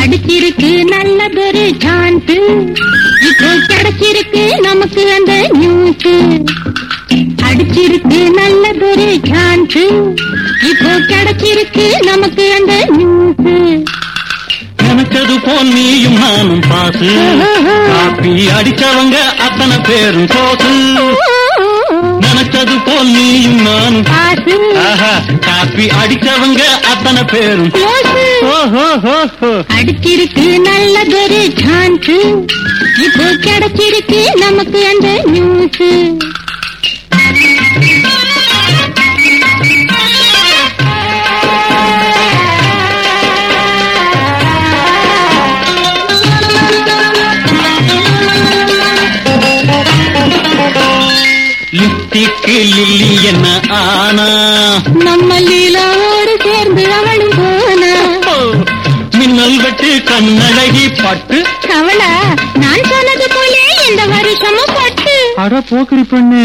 அடிச்சிருக்கு நல்லதொரு சான்ஸ் இப்போ கிடைச்சிருக்கு நமக்கு அந்த நியூஸ் அடிச்சிருக்கு நல்லதொரு சான்ஸ் இப்போ கிடைச்சிருக்கு நமக்கு அந்த நியூஸ் நினைச்சது போல் நீயும் நானும் பாசு காப்பி அடிச்சவங்க அத்தனை பேரும் சோசு நினைச்சது போல் நீயும் நானும் பாசு ஆஹா காப்பி அடிச்சவங்க அத்தனை பேரும் க்ளோஸு. ஓஹோ ஹோ ஹோ அடிச்சிருக்கு நல்லதொரு சான்ஸ் இப்போ கிடைச்சிருக்கு நமக்கு அந்த நியூஸ் லிப்டிக்கு லில்லி என்ன ஆனா நம்ம லீலாவோடு சேர்ந்து அவளும் போனா ஓ, மின்னல் வெட்டு கண்ணழகி பட்டு கவலை நான் சொன்னது போலே இந்த வருஷமும் பட்டு அட போக்கிரி பெண்ணு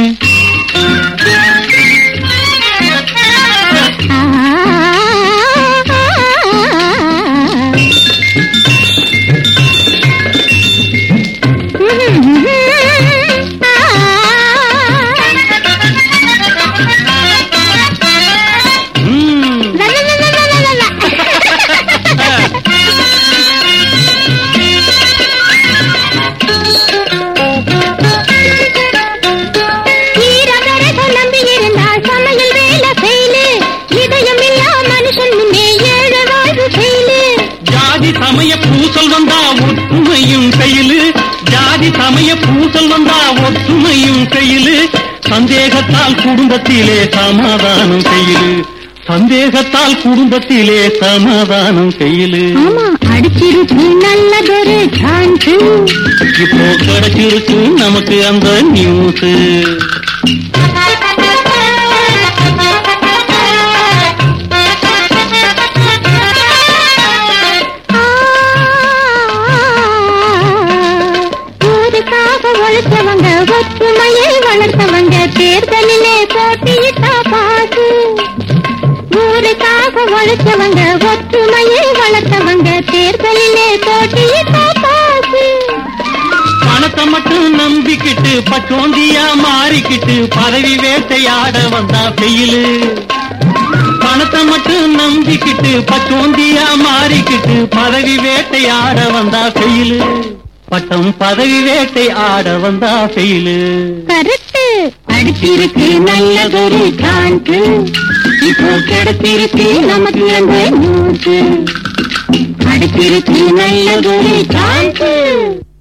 ஆ, ம், ஈரவரச நம்பி இருந்தால் சமையல் வேலை செய்யலு இதயம் இல்லா மனுஷன் முன்னே ஏழ வாழ்வு செய்யலு ஜாதி சமய பூசல் வந்தா ஒற்றுமையும் கையிலு ஜாதி சமய பூசல் வந்தா ஒற்றுமையும் கையிலு சந்தேகத்தால் குடும்பத்திலே சமாதானம் கையிலு சந்தேகத்தால் குடும்பத்திலே சமாதானம் கையிலு ஆமா அடிச்சிருக்கு நல்லதொரு சான்ஸ் இப்போ கிடைச்சிருக்கு நமக்கு அந்த நியூஸ் ஊருக்காக உழைச்சவங்க ஒற்றுமையை வளர்த்தவங்க தேர்தலிலே போட்டியிட்டா பாசு ஊருக்காக உழைச்சவங்க ஒற்றுமையை வளர்த்தவங்க தேர்தலிலே போட்டியிட்டா பாசு பணத்தை மட்டும் நம்பிக்கிட்டு பச்சோந்தியா மாறிக்கிட்டு பதவி வேட்டையாட வந்தா வெயிலு பணத்தை மட்டும் நம்பிக்கிட்டு பச்சோந்தியா மாறிக்கிட்டு பதவி வேட்டையாட வந்தா வெயிலு பட்டம் பதவி வேட்டை ஆட வந்தா வெயிலு கரெக்ட் அடிச்சிருக்கு நல்லதொரு சான்ஸ் இப்போ கிடைச்சிருக்கு நமக்கு அந்த நியூஸ் அடிச்சிருக்கு நல்லதொரு சான்ஸ்